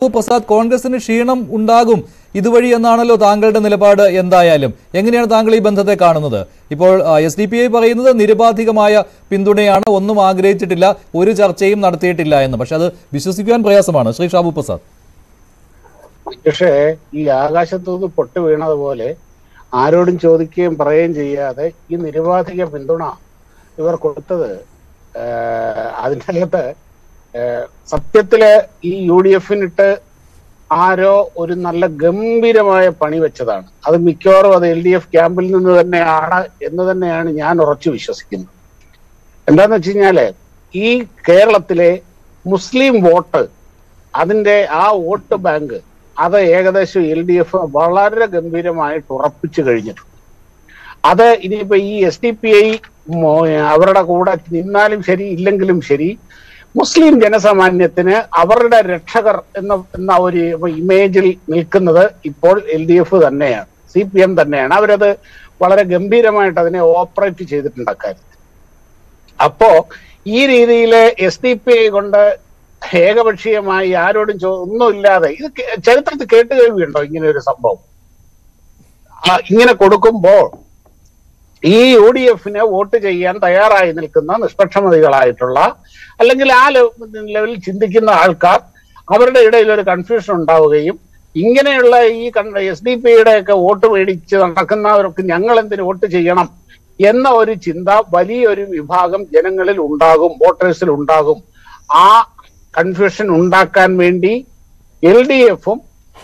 പ്രസാദ് കോൺഗ്രസിന് ക്ഷീണം ഉണ്ടാകും ഇതുവഴി എന്നാണല്ലോ താങ്കളുടെ നിലപാട് എന്തായാലും എങ്ങനെയാണ് താങ്കൾ ഈ ബന്ധത്തെ കാണുന്നത് ഇപ്പോൾ എസ് ഡി പി ഐ പറയുന്നത് നിരുപാധികമായ പിന്തുണയാണ് ഒന്നും ആഗ്രഹിച്ചിട്ടില്ല ഒരു ചർച്ചയും നടത്തിയിട്ടില്ല എന്ന് പക്ഷെ അത് വിശ്വസിക്കുവാൻ പ്രയാസമാണ് ശ്രീ ഷാബു പ്രസാദ് പക്ഷേ ഈ ആകാശത്തുനിന്ന് പൊട്ടി വീണതുപോലെ ആരോടും ചോദിക്കുകയും പറയുകയും ചെയ്യാതെ ഈ നിരുപാധിക പിന്തുണ ഇവർ കൊടുത്തത് ഏഹ്, അതിൻ്റെ അകത്ത് ഏഹ്, സത്യത്തില് ഈ യു ഡി എഫിനിട്ട് ആരോ ഒരു നല്ല ഗംഭീരമായ പണി വെച്ചതാണ് അത് മിക്കവാറും അത് എൽ ഡി എഫ് ക്യാമ്പിൽ നിന്ന് തന്നെയാണ് എന്ന് തന്നെയാണ് ഞാൻ ഉറച്ചു വിശ്വസിക്കുന്നത് എന്താന്ന് വെച്ച് കഴിഞ്ഞാല് ഈ കേരളത്തിലെ മുസ്ലിം വോട്ട് അതിന്റെ ആ വോട്ട് ബാങ്ക് അത് ഏകദേശം എൽ ഡി എഫ് വളരെ ഗംഭീരമായിട്ട് ഉറപ്പിച്ചു കഴിഞ്ഞിട്ടുണ്ട് അത് ഇനിയിപ്പോ ഈ എസ് ഡി പി ഐ അവരുടെ കൂടെ നിന്നാലും ശരി ഇല്ലെങ്കിലും ശരി മുസ്ലിം ജനസാമാന്യത്തിന് അവരുടെ രക്ഷകർ എന്ന എന്ന ഒരു ഇമേജിൽ നിൽക്കുന്നത് ഇപ്പോൾ എൽ ഡി എഫ് തന്നെയാണ് സി പി എം തന്നെയാണ് അവരത് വളരെ ഗംഭീരമായിട്ട് അതിനെ ഓപ്പറേറ്റ് ചെയ്തിട്ടുണ്ട് അക്കാര്യത്തിൽ അപ്പോ ഈ രീതിയിൽ എസ് ഡി പി ഐ കൊണ്ട് ഏകപക്ഷീയമായി ആരോടും ചോ ഒന്നുമില്ലാതെ ഇത് കേ- ചരിത്രത്തിൽ കേട്ട് കേൾവിയുണ്ടോ ഇങ്ങനെ ഒരു സംഭവം ആ, ഇങ്ങനെ കൊടുക്കുമ്പോൾ ഈ യു ഡി എഫിന് വോട്ട് ചെയ്യാൻ തയ്യാറായി നിൽക്കുന്ന നിഷ്പക്ഷമതികളായിട്ടുള്ള അല്ലെങ്കിൽ ആ ലെ- ലെവലിൽ ചിന്തിക്കുന്ന ആൾക്കാർ അവരുടെ ഇടയിൽ ഒരു കൺഫ്യൂഷൻ ഉണ്ടാവുകയും ഇങ്ങനെയുള്ള ഈ എസ് ഡി പിയുടെ ഒക്കെ വോട്ട് മേടിച്ച് നടക്കുന്നവർക്ക് ഞങ്ങൾ എന്തിന് വോട്ട് ചെയ്യണം എന്ന ഒരു ചിന്ത വലിയൊരു വിഭാഗം ജനങ്ങളിൽ ഉണ്ടാകും വോട്ടേഴ്സിൽ ഉണ്ടാകും ആ കൺഫ്യൂഷൻ ഉണ്ടാക്കാൻ വേണ്ടി എൽ ഡി എഫും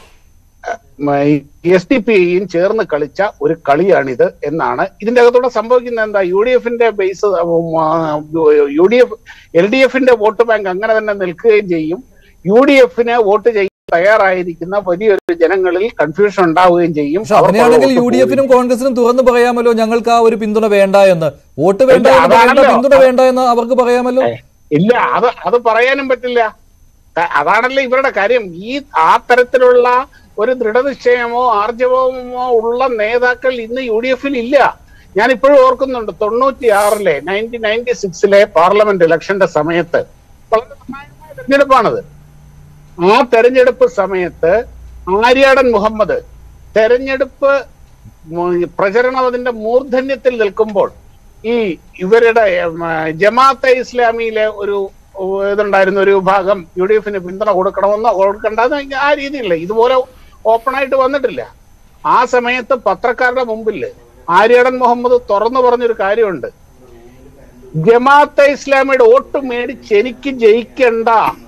എസ് ഡി പി ഐയും ചേർന്ന് കളിച്ച ഒരു കളിയാണിത് എന്നാണ് ഇതിന്റെ അകത്തൂടെ സംഭവിക്കുന്നത് എന്താ യു ഡി എഫിന്റെ base U D F L D എഫിന്റെ വോട്ട് ബാങ്ക് അങ്ങനെ തന്നെ നിൽക്കുകയും ചെയ്യും യു ഡി എഫിന് വോട്ട് ചെയ്യാൻ തയ്യാറായിരിക്കുന്ന വലിയൊരു ജനങ്ങളിൽ കൺഫ്യൂഷൻ ഉണ്ടാവുകയും ചെയ്യും പക്ഷെ അങ്ങനെയാണെങ്കിൽ അവർക്കുള്ള യു ഡി വോട്ട് എഫിനും കോൺഗ്രസിനും തുറന്നു പറയാമല്ലോ ഞങ്ങൾക്ക് ആ ഒരു പിന്തുണ വേണ്ട എന്ന് വോട്ട് വേണ്ട ഇല്ല, എന്ന് പറയേണ്ട അതാണല്ലോ. പിന്തുണ വേണ്ട എന്ന് അവർക്ക് പറയാമല്ലോ ഇല്ല അത് അത് പറയാനും പറ്റില്ല ക- അതാണല്ലോ ഇവരുടെ കാര്യം ഈ ആ തരത്തിലുള്ള ഒരു ദൃഢനിശ്ചയമോ ആർജവമോ ഉള്ള നേതാക്കൾ ഇന്ന് യു ഡി എഫിൽ ഇല്ല ഞാൻ ഇപ്പോഴും ഓർക്കുന്നുണ്ട് തൊണ്ണൂറ്റി ആറിലെ നയൻറ്റീൻ നയൻറ്റി സിക്സിലെ പാർലമെന്റ് ഇലക്ഷന്റെ സമയത്ത് വളരെ നിർണായകമായ തെരഞ്ഞെടുപ്പാണത് ആ തെരഞ്ഞെടുപ്പ് സമയത്ത് ആര്യാടൻ മുഹമ്മദ് തെരഞ്ഞെടുപ്പ് മു- പ്രചരണം അതിന്റെ മൂർധന്യത്തിൽ നിൽക്കുമ്പോൾ ഈ ഇവരുടെ ഉം, ജമാഅത്തെ ഇസ്ലാമിയിലെ ഒരു ഉം, ഇതുണ്ടായിരുന്ന ഒരു വിഭാഗം യു ഡി എഫിന് പിന്തുണ കൊടുക്കണമെന്നോ കൊടുക്കണ്ടെന്നോ ആ രീതിയില്ല ഇതുപോലെ ഓപ്പൺ ആയിട്ട് വന്നിട്ടില്ല ആ സമയത്ത് പത്രക്കാരുടെ മുമ്പിൽ ആര്യാടൻ മുഹമ്മദ് തുറന്നു പറഞ്ഞൊരു കാര്യമുണ്ട് ജമാഅത്തെ ഇസ്ലാമിയുടെ വോട്ട് മേടിച്ച് എനിക്ക് ജയിക്കണ്ട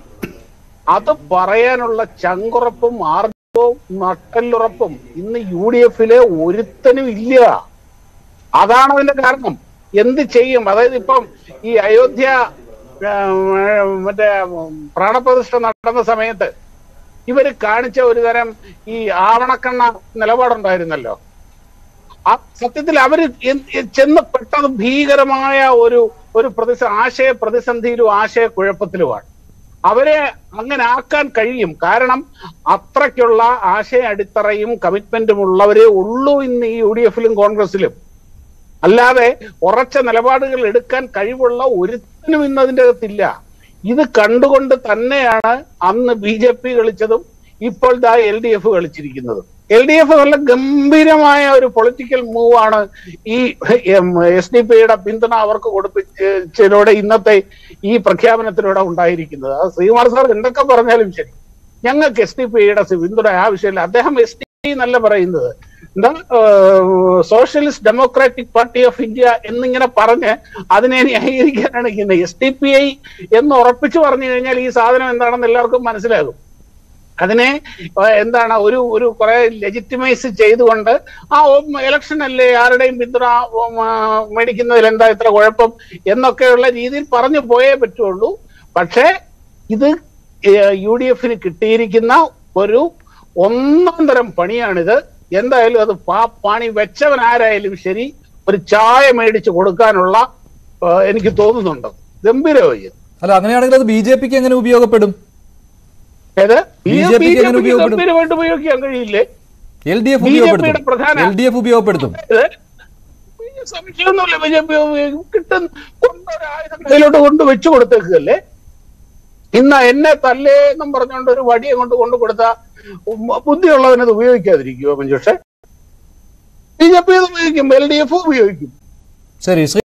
അത് പറയാനുള്ള ചങ്കുറപ്പും ആർജവും നട്ടല്ലുറപ്പും ഇന്ന് യു ഡി എഫിലെ ഒരുത്തനും ഇല്ല അതാണ് അതിന്റെ കാരണം എന്ത് ചെയ്യും അതായത് ഇപ്പം ഈ അയോധ്യ ആ, മറ്റേ പ്രാണപ്രതിഷ്ഠ നടന്ന സമയത്ത് ഇവര് കാണിച്ച ഒരു തരം ഈ ആവണക്കണ്ണ നിലപാടുണ്ടായിരുന്നല്ലോ ആ സത്യത്തിൽ അവര് എൻ- എ- ചെന്ന് പെട്ടത് ഭീകരമായ ഒരു ഒരു പ്രതിസ ആശയ പ്രതിസന്ധിയിലും ആശയ കുഴപ്പത്തിലുമാണ് അവരെ അങ്ങനെ ആക്കാൻ കഴിയും കാരണം അത്രയ്ക്കുള്ള ആശയ അടിത്തറയും കമ്മിറ്റ്മെന്റും ഉള്ളവരേ ഉള്ളൂ ഇന്ന് ഈ യു ഡി എഫിലും കോൺഗ്രസിലും അല്ലാതെ ഉറച്ച നിലപാടുകൾ എടുക്കാൻ കഴിവുള്ള ഒരുത്തിനും ഇന്ന് അതിൻ്റെ അകത്തില്ല ഇത് കണ്ടുകൊണ്ട് തന്നെയാണ് അന്ന് ബി ജെ പി കളിച്ചതും ഇപ്പോൾ ദാ എൽ ഡി എഫ് കളിച്ചിരിക്കുന്നതും എൽ ഡി എഫ് നല്ല ഗംഭീരമായ ഒരു പൊളിറ്റിക്കൽ മൂവാണ് ഈ എസ് ഡി പിയുടെ പിന്തുണ അവർക്ക് കൊടുപ്പിച്ചതിലൂടെ ഇന്നത്തെ ഈ പ്രഖ്യാപനത്തിലൂടെ ഉണ്ടായിരിക്കുന്നത് അത് ശ്രീകുമാർ സാർ എന്തൊക്കെ പറഞ്ഞാലും ശരി ഞങ്ങൾക്ക് എസ് ഡി പിയുടെ പിന്തുണ ആവശ്യമില്ല അദ്ദേഹം എസ് ഡി എന്നല്ല പറയുന്നത് എന്താ socialist democratic party of India എന്നിങ്ങനെ പറഞ്ഞ് അതിനെ ന്യായീകരിക്കാനാണ് ഇരിക്കുന്നത് എസ് ഡി പി ഐ എന്ന് ഉറപ്പിച്ചു പറഞ്ഞു കഴിഞ്ഞാൽ ഈ സാധനം എന്താണെന്ന് എല്ലാവർക്കും മനസ്സിലാകും അതിനെ ഏഹ്, എന്താണ് ഒരു ഒരു കുറെ ലെജിറ്റിമൈസ് ചെയ്തുകൊണ്ട് ആ ഇലക്ഷൻ അല്ലേ ആരുടെയും പിന്തുണ ഉം, ആ, മേടിക്കുന്നതിൽ എന്താ ഇത്ര കുഴപ്പം എന്നൊക്കെയുള്ള രീതിയിൽ പറഞ്ഞു പോയേ പറ്റുള്ളൂ പക്ഷേ ഇത് യു ഡി എഫിന് കിട്ടിയിരിക്കുന്ന ഒരു ഒന്നാം തരം പണിയാണിത് എന്തായാലും അത് പാ പണി വെച്ചവൻ ആരായാലും ശരി ഒരു ചായ മേടിച്ച് കൊടുക്കാനുള്ള ഏഹ്, എനിക്ക് തോന്നുന്നുണ്ട് ഗംഭീരമായി അല്ല അങ്ങനെയാണെങ്കിൽ അത് ബി ജെ പിക്ക് എങ്ങനെ ഉപയോഗപ്പെടും ഏത് BJP ക്ക് എങ്ങനെ BJP ക്ക് ഉപയോഗപ്പെടും? ഗംഭീരമായിട്ട് ഉപയോഗിക്കാൻ കഴിയില്ലേ എൽ ഡി എഫ് BJP യുടെ ഉപയോഗപ്പെടുത്തും പ്രധാന- എൽ ഡി എഫ് ഉപയോഗപ്പെടുത്തും ഇത് സംശയമൊന്നുമില്ല ബി ജെ പി കിട്ടുന്ന കൊണ്ടൊരു ആയുധം കയ്യിലോട്ട് കൊണ്ട് വെച്ചു കൊടുത്തേക്കല്ലേ ഇന്ന് എന്നെ തല്ലേ എന്നും പറഞ്ഞുകൊണ്ട് ഒരു വടി കൊണ്ട് കൊണ്ടു കൊടുത്ത ബുദ്ധിയുള്ളവനത് ഉപയോഗിക്കാതിരിക്കുമോ മഞ്ജുഷെ ബി ജെ പി അത് ഉപയോഗിക്കും എൽ ഡി എഫ് ഉപയോഗിക്കും ശരി ശ്രീ